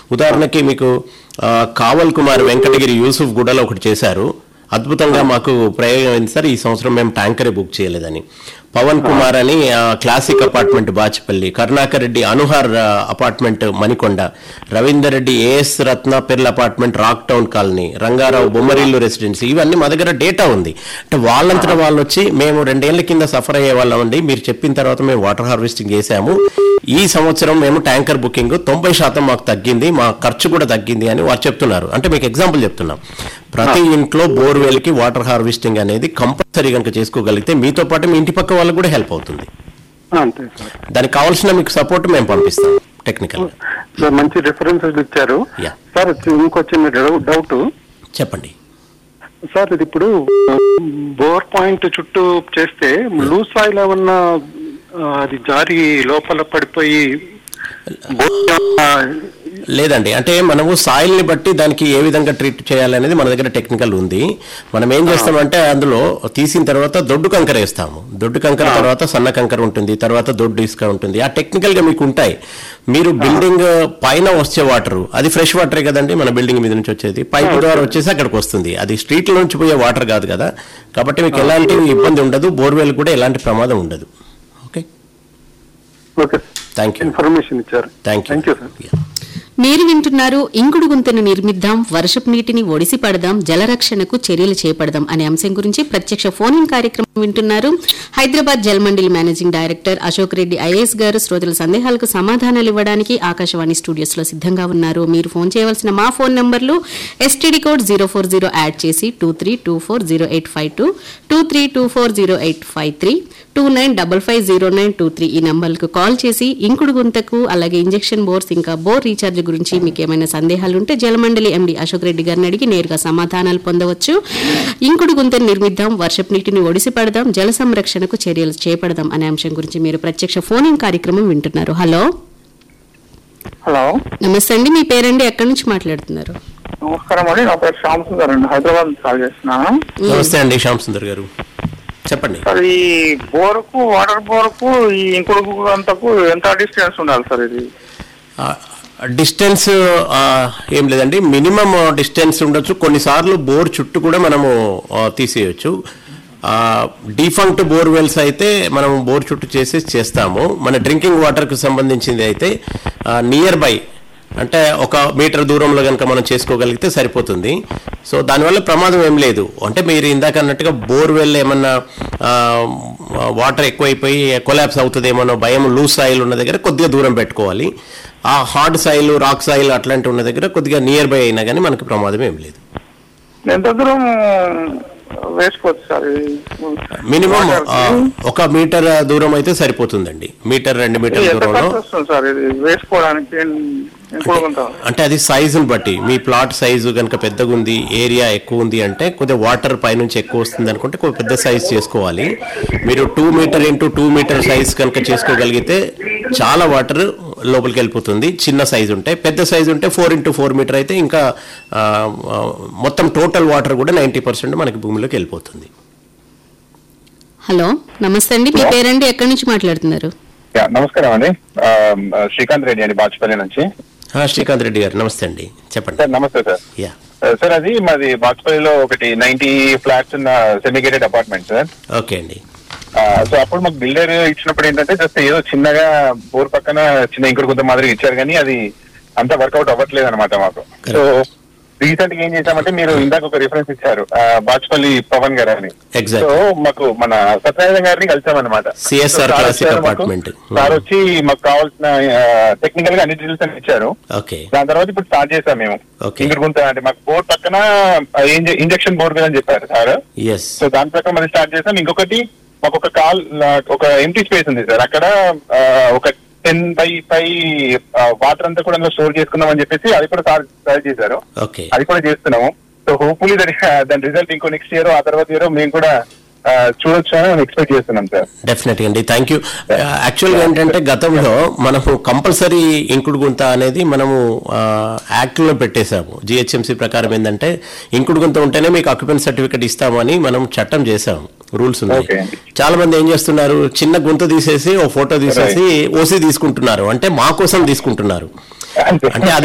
ఉదాహరణకి మీకు ఆ, కావల్ కుమార్ వెంకటగిరి యూసుఫ్ గూడలో ఒకటి చేశారు అద్భుతంగా మాకు ప్రయోగం అయింది సార్ ఈ సంవత్సరం మేము ట్యాంకరే బుక్ చేయలేదని పవన్ కుమార్ అని ఆ, క్లాసిక్ అపార్ట్మెంట్ బాచిపల్లి కరుణాకర్ రెడ్డి అనుహార్ ఆ, అపార్ట్మెంట్ మణికొండ రవీందర్ రెడ్డి ఏఎస్ రత్న పిర్ల apartment rock town colony Rangarao Bommarillu residency ఇవన్నీ మా దగ్గర డేటా ఉంది అంటే వాళ్ళంతటా వాళ్ళు వచ్చి మేము రెండేళ్ల కింద సఫర్ అయ్యే వాళ్ళం అండి మీరు చెప్పిన తర్వాత మేము వాటర్ హార్వెస్టింగ్ చేశాము ఈ సంవత్సరం మేము ట్యాంకర్ బుకింగ్ తొంభై శాతం మాకు తగ్గింది మా ఖర్చు కూడా తగ్గింది అని వారు చెప్తున్నారు అంటే మీకు ఎగ్జాంపుల్ చెప్తున్నాం ప్రతి ఇంట్లో బోర్వెల్ కి వాటర్ హార్వెస్టింగ్ అనేది కంపల్సరీ కనుక చేసుకోగలిగితే మీతో పాటు మీ ఇంటి పక్క వాళ్ళకు కూడా హెల్ప్ అవుతుంది అంతే సార్ దానికి కావాల్సిన మీకు సపోర్ట్ మేము పంపిస్తాం టెక్నికల్ సార్ మంచి రిఫరెన్సెస్ ఇచ్చారు Yeah. సార్ ఇంకో చిన్న డౌట్ చెప్పండి సార్ ఇది ఇప్పుడు బోర్ పాయింట్ చుట్టూ చేస్తే లూజ్ సాయిల్ ఏమన్నా ఆ, అది జారి లోపల పడిపోయి బోర్ ఏమన్నా లేదండి అంటే మనము సాయిల్ ని బట్టి దానికి ఏ విధంగా ట్రీట్ చేయాలనేది మన దగ్గర టెక్నికల్ ఉంది మనం ఏం చేస్తామంటే అందులో తీసిన తర్వాత దొడ్డు కంకర వేస్తాము దొడ్డు కంకర తర్వాత సన్న కంకర ఉంటుంది తర్వాత దొడ్డు ఇసుక ఉంటుంది ఆ టెక్నికల్ గా మీకు ఉంటాయి మీరు బిల్డింగ్ పైన వచ్చే వాటర్ అది ఫ్రెష్ వాటరే కదండి మన బిల్డింగ్ మీద నుంచి వచ్చేది పైప్ ద్వారా వచ్చేసి అక్కడికి వస్తుంది అది స్ట్రీట్ నుంచి పోయే వాటర్ కాదు కదా కాబట్టి మీకు ఎలాంటి ఇబ్బంది ఉండదు బోర్వెల్ కూడా ఎలాంటి ప్రమాదం ఉండదు okay okay thank you information ఇచ్చారు thank thank you sir you మీరు వింటున్నారు ఇంకుడు గుంతను నిర్మిద్దాం వర్షపు నీటిని ఒడిసి పడదాం జలరక్షణకు చర్యలు చేపడదాం అనే అంశం గురించి ప్రత్యక్ష ఫోన్ ఇన్ కార్యక్రమం వింటున్నారు Hyderabad Jalamandali managing director Ashok Reddy IAS గారు శ్రోతల సందేహాలకు సమాధానాలు ఇవ్వడానికి ఆకాశవాణి స్టూడియోస్ లో సిద్ధంగా ఉన్నారు మీరు ఫోన్ చేయవలసిన మా ఫోన్ నంబర్లు STD code zero four zero add చేసి two three two four zero eight five two two three two four zero eight five three two nine double five zero nine two three ఈ నంబర్లకు call చేసి ఇంకుడు గుంతకు అలాగే injection bores ఇంకా bore recharge గురించి మీకు ఏమైనా సందేహాలు ఉంటే జలమండలి ఎండి అశోక్ రెడ్డి గారిని అడిగి నేరుగా సమాధానాలు పొందవచ్చు ఇంకుడు గుంతను నిర్మిద్దాం వర్షపు నీటిని ఒడిసి పడదాం జల సంరక్షణకు చర్యలు చేపడదాం అనే అంశం గురించి మీరు ప్రత్యక్ష ఫోన్ ఇన్ కార్యక్రమం వింటున్నారు హలో హలో నమస్తే అండి మీ పేరండి ఎక్కడి నుంచి మాట్లాడుతున్నారు నమస్కారం అండి నా పేరు శ్యామ్ సుందర్ అండి హైదరాబాద్ నుంచి కాల్ చేస్తున్నాను నమస్తే అండి శ్యామ్ సుందర్ గారు చెప్పండి సార్ ఈ బోరుకు వాటర్ బోరుకు ఈ ఇంకుడు అంతకు ఎంత డిస్టెన్స్ ఉండాలి సార్ ఇది డిస్టెన్స్ ఏం లేదండి మినిమం డిస్టెన్స్ ఉండొచ్చు కొన్నిసార్లు బోర్ చుట్టూ కూడా మనము ఆ, తీసేయొచ్చు డిఫంక్ట్ బోర్ వెల్స్ అయితే మనం బోర్ చుట్టూ చేసి చేస్తాము మన డ్రింకింగ్ వాటర్కి సంబంధించింది అయితే నియర్ బై అంటే ఒక మీటర్ దూరంలో కనుక మనం చేసుకోగలిగితే సరిపోతుంది సో దానివల్ల ప్రమాదం ఏం లేదు అంటే మీరు ఇందాక అన్నట్టుగా బోర్వెల్ ఏమన్నా వాటర్ ఎక్కువైపోయి కొలాప్స్ అవుతుందేమో భయం లూజ్ సాయిల్ ఉన్న దగ్గర కొద్దిగా దూరం పెట్టుకోవాలి ఆ హార్డ్ సాయిల్ రాక్ సాయిల్ అట్లాంటి ఉన్న దగ్గర కొద్దిగా నియర్ బై అయినా కానీ మనకు ప్రమాదం ఏం లేదు ఎంత దూరం వేసుకోవచ్చు సార్ ఇది? మినిమం వాటర్కి ఆ, ఒక మీటర్ దూరం అయితే సరిపోతుందండి మీటర్ రెండు మీటర్ ఎంత దూరంలో ఖర్చు వస్తుంది సార్ ఇది వేసుకోవడానికి ఇంకుడు గుంత అంటే అది సైజుని బట్టి మీ ప్లాట్ సైజు కనుక పెద్దగా ఉంది ఏరియా ఎక్కువ ఉంది అంటే కొద్దిగా వాటర్ పైనుంచి ఎక్కువ వస్తుంది అనుకుంటే కొద్దిగా పెద్ద సైజ్ చేసుకోవాలి మీరు two meter into two meter size కనుక చేసుకోగలిగితే చాలా వాటర్ లోపలికి వెళ్ళిపోతుంది చిన్న సైజు ఉంటే పెద్ద సైజు ఉంటే ఫోర్ ఇంటూ ఫోర్ మీటర్ అయితే ఇంకా ఆ, ఆ, మొత్తం టోటల్ వాటర్ కూడా నైంటీ పర్సెంట్ మనకి భూమిలోకి వెళ్ళిపోతుంది హలో నమస్తే అండి మీ పేరండి ఎక్కడి నుంచి మాట్లాడుతున్నారు యా, నమస్కారం అండి ఆ, శ్రీకాంత్ రెడ్డి అండి బాచుపల్లి నుంచి ఆ, శ్రీకాంత్ రెడ్డి గారు నమస్తే అండి చెప్పండి సార్ నమస్తే సార్ యా ఆ, సార్ అది మాది బాచుపల్లిలో ఒకటి నైన్టీ ఫ్లాట్స్ ఉన్న సెమిగేటెడ్ అపార్ట్మెంట్ సార్ ఓకే అండి ఆ, సో అప్పుడు మాకు బిల్డర్ ఇచ్చినప్పుడు ఏంటంటే జస్ట్ ఏదో చిన్నగా బోర్ పక్కన చిన్న ఇంకుడు గుంత మాదిరి ఇచ్చారు కానీ అది అంత వర్కౌట్ అవ్వట్లేదు అనమాట మాకు సో రీసెంట్ గా ఏం చేశామంటే మీరు ఇందాక ఒక రిఫరెన్స్ ఇచ్చారు ఆ, బాచుపల్లి పవన్ గారు అని Exactly. సో మాకు మన సత్యనారాయణ గారిని కలిసామన్నమాట CSR సో సార్ Classic వచ్చారు మాకు. Apartment. సార్ వచ్చి మాకు కావాల్సిన టెక్నికల్ గా అన్ని డీటెయిల్స్ అని ఇచ్చారు ఓకే దాని తర్వాత ఇప్పుడు స్టార్ట్ చేసాం మేము Okay. ఇంకుడు గుంత అంటే మాకు బోర్ పక్కన ఇంజక్షన్ బోర్ అని చెప్పారు సార్ ఎస్ సో దాని ప్రకారం అది స్టార్ట్ చేసాం ఇంకొకటి మాకు ఒక కాల్ ఒక ఎంటీ స్పేస్ ఉంది సార్ అక్కడ ఆ, ఒక టెన్ బై ఫైవ్ వాటర్ అంతా కూడా అందులో స్టోర్ చేసుకుందాం అని చెప్పేసి అది కూడా సార్ స్టార్ట్ చేశారు ఓకే అది కూడా చేస్తున్నాము సో హోప్ఫుల్లీ దాని దాని రిజల్ట్ ఇంకో నెక్స్ట్ ఇయర్ ఆ తర్వాత ఇయర్ మేము కూడా ఆ, చూడొచ్చు అని ఎక్స్పెక్ట్ చేస్తున్నాం సార్ డెఫినెట్ అండి థ్యాంక్ యూ యాక్చువల్గా ఏంటంటే గతంలో మనము కంపల్సరీ ఇంకుడు గుంత అనేది మనము యాక్ట్లో పెట్టేశాము జిహెచ్ఎంసీ ప్రకారం ఏంటంటే ఇంకుడు గుంత ఉంటేనే మీకు ఆక్యుపెన్స్ సర్టిఫికేట్ ఇస్తామని మనం చట్టం చేసాము రూల్స్ ఉన్నాయి Okay. చాలా మంది ఏం చేస్తున్నారు చిన్న గుంత తీసేసి ఓ ఫోటో తీసేసి ఓసీ తీసుకుంటున్నారు అంటే మా కోసం తీసుకుంటున్నారు అంతే అంటే అది